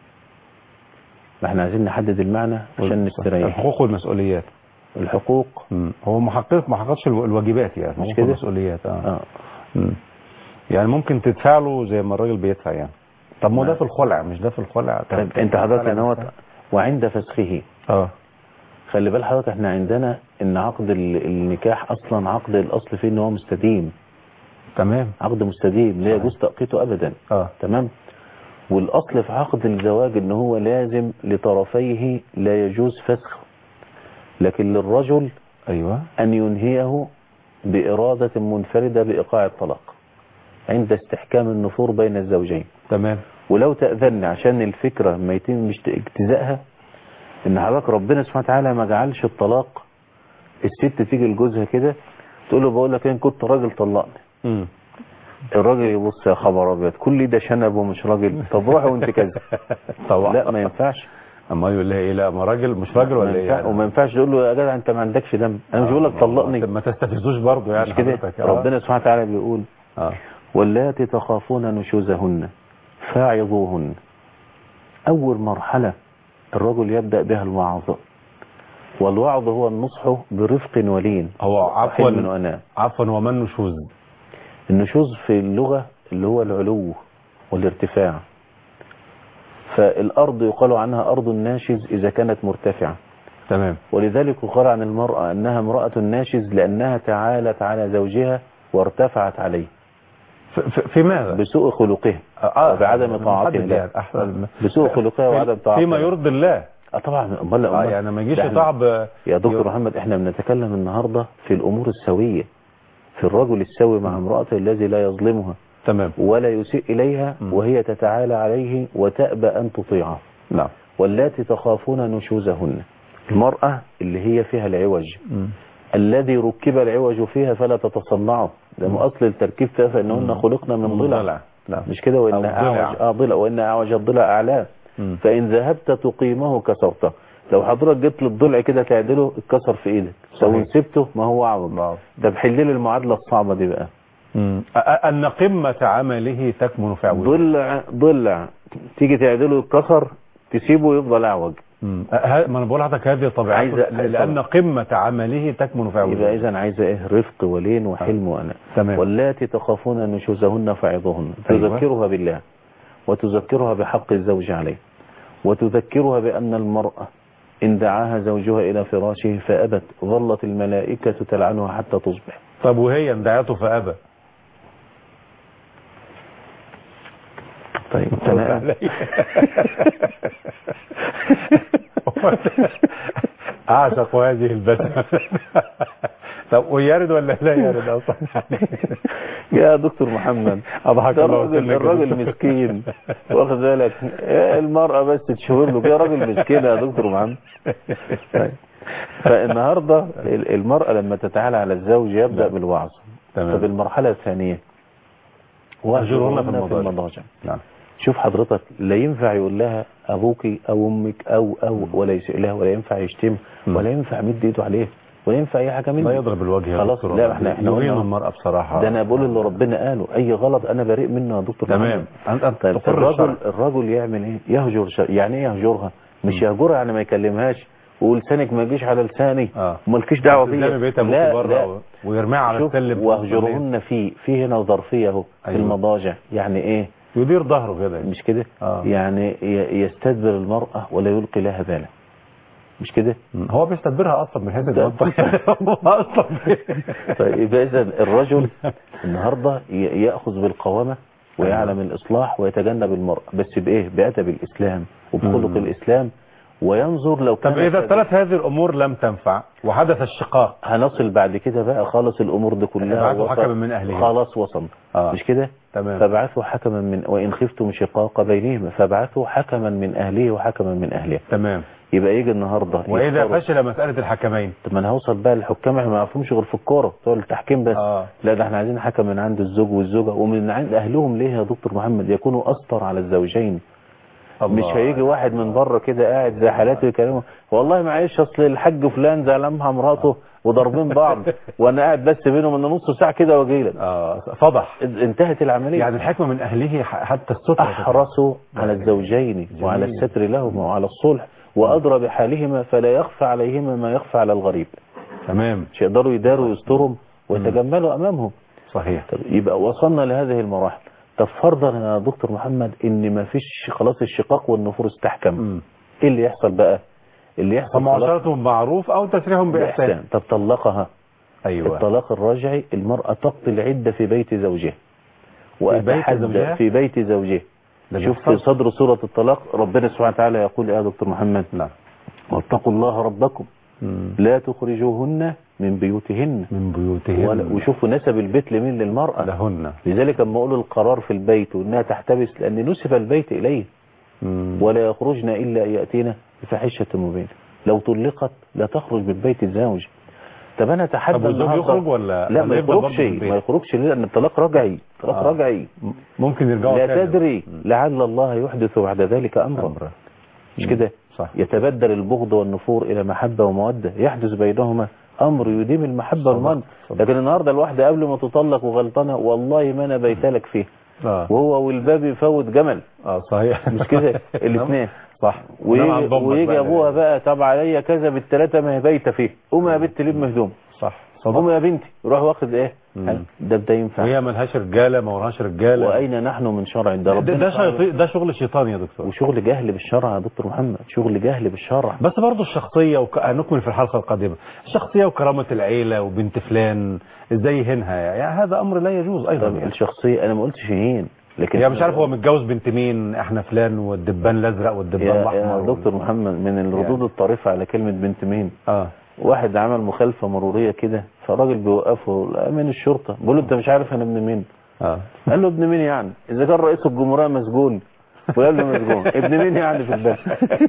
ما احنا عايزين نحدد المعنى عشان نستريح الحقوق والمسؤوليات الحقوق مم. هو ما حقق ما حققش الو- الواجبات يعني مش حقوق كده؟ والمسؤوليات اه اه مم. يعني ممكن تدفع له زي ما الراجل بيدفع يعني طب ما هو ده نعم. في الخلع مش ده في الخلع طيب انت حضرتك ان هو نفسها. وعند فسخه اه خلي بال حضرتك احنا عندنا ان عقد ال- النكاح اصلا عقد الاصل فيه ان هو مستديم تمام عقد مستديم لا صحيح. يجوز تأقيته ابدا اه تمام والاصل في عقد الزواج ان هو لازم لطرفيه لا يجوز فسخه لكن للرجل ايوه ان ينهيه بارادة منفردة بايقاع الطلاق عند استحكام النفور بين الزوجين تمام ولو تأذن عشان الفكرة ما يتمش اجتزائها ان حضرتك ربنا سبحانه وتعالى ما جعلش الطلاق الست تيجي لجوزها كده تقول له بقول لك ان كنت راجل طلقني مم. الراجل يبص يا خبر ابيض كل ده شنب ومش راجل طب روحي وانت كذا طبعا لا ما ينفعش اما يقول لها ايه لا ما راجل مش راجل ولا ما ايه ينفع يعني وما ينفعش تقول له يا جدع انت ما عندكش دم انا مش بقول لك طلقني ما تستفزوش برضه يعني مش كده حضرتك. آه. ربنا سبحانه وتعالى بيقول اه واللاتي تخافون نشوزهن فاعظوهن أول مرحلة الرجل يبدأ بها الوعظ والوعظ هو النصح برفق ولين هو وحلم عفوا وأناة عفوا ومن نشوز النشوز في اللغة اللي هو العلو والارتفاع فالأرض يقال عنها أرض الناشز إذا كانت مرتفعة تمام ولذلك يقال عن المرأة أنها امرأة ناشز لأنها تعالت على زوجها وارتفعت عليه في, في, في ماذا؟ بسوء خلقها آه وبعدم محدد طاعته يعني له احسن بسوء خلقها وعدم طاعته فيما له. يرضي الله اه طبعا امال آه أمال- يعني ما يجيش ده إحنا- صعب يا دكتور محمد احنا بنتكلم النهاردة في الامور السوية في الرجل السوي مع امرأته الذي لا يظلمها تمام ولا يسيء إليها مم. وهي تتعالى عليه وتأبى أن تطيعه نعم واللاتي تخافون نشوزهن المرأة اللي هي فيها العوج الذي ركب العوج فيها فلا تتصنعه ده من أصل التركيب فيها فإنهن مم. خلقنا من ضلع ضلع نعم مش كده وإن أو ضلع. أعوج آه ضلع وإن أعوج الضلع أعلاه مم. فإن ذهبت تقيمه كسرته لو حضرتك جبت للضلع كده تعدله اتكسر في ايدك لو صحيح. سبته ما هو عوج نعم. طب حل لي المعادله الصعبه دي بقى مم. أ- أ- أن قمة عمله تكمن في عوده ضلع ضلع تيجي تعدله اتكسر تسيبه يفضل اعوج مم. أ- ه- ما انا بقول لحضرتك هذه طبيعته عايزة- لأن قمة عمله تكمن في عوده يبقى اذا عايزه ايه رفق ولين وحلم وانا تمام واللاتي تخافون نشوزهن فعظوهن أيوة. تذكرها بالله وتذكرها بحق الزوج عليه وتذكرها بأن المرأة إن دعاها زوجها إلى فراشه فأبت ظلت الملائكة تلعنها حتى تصبح طب وهي اندعته فأبى طيب تمام أعشق هذه البسمة طب ويرد ولا لا يرد أصلا يا دكتور محمد أضحك ده الله الراجل وسلمك. الراجل مسكين واخد بالك يا المرأة بس تشاور له كده راجل مسكين يا دكتور محمد طيب. فالنهارده ال- المرأة لما تتعالى على الزوج يبدأ نعم. بالوعظ تمام. طب المرحلة الثانية واهجرهن في واهجرهن المضاجع. المضاجع نعم شوف حضرتك لا ينفع يقول لها ابوك او امك او او ولا يسيء لها ولا ينفع يشتم مم. ولا ينفع يمد ايده عليه ولا ينفع اي حاجه منه لا يضرب الوجه يا خلاص دكتور. لا احنا احنا يهين قلنا المرأة بصراحة ده انا بقول اللي ربنا قاله اي غلط انا بريء منه يا دكتور تمام محمد. أنت أنت طيب تقر الرجل الشرع. الرجل يعمل ايه يهجر شر. يعني ايه يهجرها مش مم. يهجرها يعني ما يكلمهاش ولسانك ما يجيش على لساني اه ومالكيش دعوه قدام بيا بيت أبوك لا بره لا ويرميها على شوف السلم واهجرهن في في هنا ظرفيه اهو في أيوة. المضاجع يعني ايه يدير ظهره كده مش كده آه. يعني ي- يستدبر المرأة ولا يلقي لها بالا مش كده مم. هو بيستدبرها أصلا من حيث ده- هو أصلا طيب يبقى اذا الرجل النهاردة ي- يأخذ بالقوامة ويعلم الإصلاح ويتجنب المرأة بس بإيه بأدب الإسلام وبخلق مم. الإسلام وينظر لو كان طب إذا ابتلت هذه الأمور لم تنفع وحدث الشقاق هنصل بعد كده بقى خالص الأمور دي كلها ابعثوا وصل- حكما من أهله. خلاص وصل آه. مش كده تمام فابعثوا حكما من وإن خفتم شقاق بينهما فابعثوا حكما من أهله وحكما من أهلها تمام يبقى يجي النهارده وإذا يختاروا- فشل مسألة الحكمين طب ما انا هوصل بقى للحكام احنا ما نعرفهمش غير في الكوره بتوع التحكيم بس آه. لا ده احنا عايزين حكم من عند الزوج والزوجه ومن عند اهلهم ليه يا دكتور محمد يكونوا اسطر على الزوجين مش الله. هيجي واحد من بره كده قاعد زي حالاتي يكلمه والله معلش اصل الحاج فلان زعلانها مراته وضاربين بعض وانا قاعد بس بينهم ان نص ساعه كده واجي لك آه فضح انتهت العمليه يعني الحكمة من أهله ح- حتى السترة احرصوا على الزوجين وعلى جميل. الستر لهما وعلى الصلح وادرى بحالهما فلا يخفى عليهما ما يخفى على الغريب تمام مش يقدروا يداروا يسترهم ويتجملوا امامهم صحيح طب يبقى وصلنا لهذه المراحل طب فرضا يا دكتور محمد ان ما فيش خلاص الشقاق والنفور استحكم مم. ايه اللي يحصل بقى اللي يحصل خلاص فمعاشرتهم بالمعروف أو تسريحهم بإحسان بإحسان طب طلقها أيوة الطلاق الرجعي المرأة تقضي العدة في بيت زوجها وأتحدى زوجها؟ في بيت زوجها ده شوف بيحصل؟ في صدر سورة الطلاق ربنا سبحانه وتعالى يقول يا دكتور محمد نعم واتقوا الله ربكم مم. لا تخرجوهن من بيوتهن من بيوتهم ولا وشوفوا نسب البيت لمين للمرأة لهن لذلك لما اقول القرار في البيت وانها تحتبس لان نسب البيت اليه مم. ولا يخرجن الا ان ياتينا بفاحشه مبينه لو طلقت لا تخرج من بيت الزوج طب انا اتحدى طب والزوج النهاردة- يخرج ولا لا ولا ما يفضل برضه يخرجش في البيت؟ ما يخرجش ليه لان الطلاق رجعي طلاق آه. رجعي ممكن يرجعوا لا تاني. تدري لعل الله يحدث بعد ذلك امرا أمر. مش كده صح يتبدل البغض والنفور الى محبه وموده يحدث بينهما امر يديم المحبه صدق. والمن صدق. لكن النهارده الواحده قبل ما تطلق وغلطانه والله ما انا بيتلك فيه اه وهو والباب يفوت جمل اه صحيح مش كده الاثنين صح ويجي, إنما هنضمك ويجي بقى. ابوها بقى طب عليا كذا بالثلاثه ما هي بايته فيه قوم يا بنت لم هدوم صح قوم صدق يا بنتي روح واخد ايه مم. ده ده ينفع وهي ملهاش رجاله ما وراهاش رجاله واين نحن من شرع ده ده, ربنا ده, سبحانه شيطان- ده شغل شيطان يا دكتور وشغل جهل بالشرع يا دكتور محمد شغل جهل بالشرع بس برضه الشخصية وك... نكمل في الحلقة القادمة الشخصية وكرامة العيلة وبنت فلان ازاي يهينها يعني هذا امر لا يجوز ايضا طب يعني. الشخصية انا ما قلتش هين لكن هي مش عارف هو متجوز بنت مين احنا فلان والدبان الازرق والدبان يا, الاحمر يا وال- دكتور محمد من الردود الطريفة على كلمة بنت مين اه واحد عمل مخالفة مرورية كده فالراجل بيوقفه من الشرطة بيقول له انت مش عارف انا ابن مين اه قال له ابن مين يعني اذا كان رئيس الجمهوريه مسجون وقال له مسجون ابن مين يعني في البلد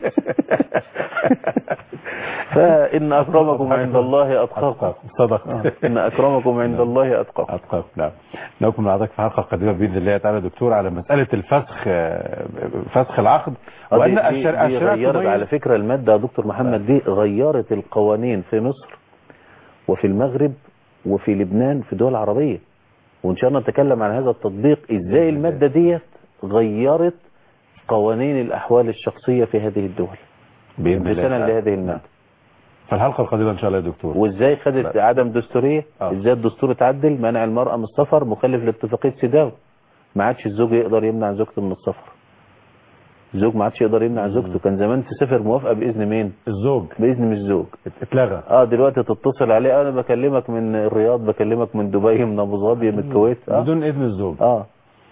فان اكرمكم عند الله اتقاكم صدق آه. ان اكرمكم عند الله اتقاكم أتقاكم نعم نكمل مع حضرتك في حلقة قادمة بإذن الله تعالى دكتور على مسألة الفسخ آه، فسخ العقد آه، دي- وأن دي- الشرع دي الشرع غيرت تبين- على فكرة المادة يا دكتور محمد دي غيرت القوانين في مصر وفي المغرب وفي لبنان في دول عربية وإن شاء الله نتكلم عن هذا التطبيق إزاي المادة ديت غيرت قوانين الأحوال الشخصية في هذه الدول بإذن الله امتثالا تعالى. لهذه المادة في الحلقة القادمة إن شاء الله يا دكتور وإزاي خدت عدم دستورية آه. إزاي الدستور اتعدل منع المرأة من السفر مخالف لاتفاقية سيداو ما عادش الزوج يقدر يمنع زوجته من السفر الزوج ما عادش يقدر يمنع زوجته كان زمان تسافر موافقة بإذن مين الزوج بإذن مش زوج اتلغى اه دلوقتي تتصل عليه انا بكلمك من الرياض بكلمك من دبي من ابو ظبي من الكويت اه, بدون إذن الزوج آه.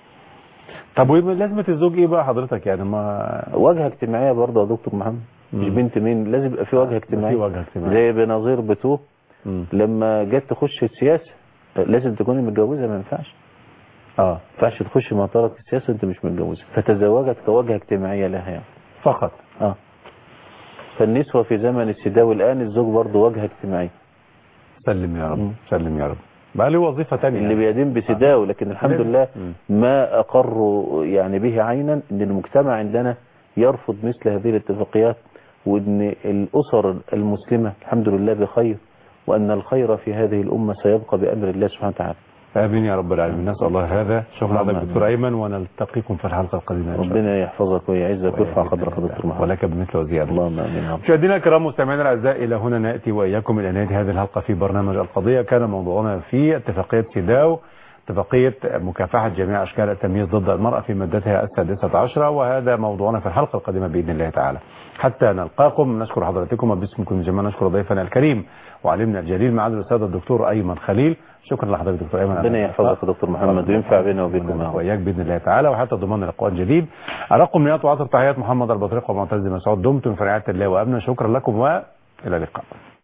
طب ولازمة الزوج إيه بقى حضرتك يعني ما واجهه اجتماعيه برضه يا دكتور محمد مش مم. بنت مين لازم يبقى في واجهه اجتماعيه في واجهة اجتماعية. زي بنظير بتوه مم. لما جت تخش السياسه لازم تكوني متجوزه ما ينفعش اه ما ينفعش تخش معترك السياسه انت مش متجوزه فتزوجت كواجهه اجتماعيه لها يعني فقط اه فالنسوه في زمن السداوي الان الزوج برضه واجهه اجتماعيه سلم يا رب مم. سلم يا رب بقى له وظيفة تانية اللي بيدين بسداو لكن الحمد لازم. لله مم. ما أقروا يعني به عينا أن المجتمع عندنا يرفض مثل هذه الاتفاقيات وأن الأسر المسلمة الحمد لله بخير وأن الخير في هذه الأمة سيبقى بأمر الله سبحانه وتعالى آمين يا رب العالمين نسأل الله هذا شكرا اللهم لحضرتك دكتور أيمن ونلتقيكم في الحلقة القادمة إن شاء الله. ربنا يحفظك ويعزك ويرفع قدرك يا دكتور محمد ولك بمثل وزيادة اللهم آمين يا رب. مشاهدينا الكرام مستمعينا الاعزاء الى هنا ناتي واياكم الى نهايه هذه الحلقه في برنامج القضيه كان موضوعنا في اتفاقيه سيداو اتفاقيه مكافحه جميع اشكال التمييز ضد المراه في مادتها السادسه عشره وهذا موضوعنا في الحلقه القادمه باذن الله تعالى. حتى نلقاكم نشكر حضراتكم وباسمكم جميعا نشكر ضيفنا الكريم وعلمنا الجليل معالي الاستاذ الدكتور ايمن خليل شكرا لحضرتك دكتور ايمن ربنا يحفظك يا دكتور محمد وينفع بينا وبينكم يا رب. واياك باذن الله تعالى وحتى ضمان لقاء جديد ارقم مئات وعطر تحيات محمد البطريق ومعتز مسعود دمتم في رعايه الله وامنا شكرا لكم والى اللقاء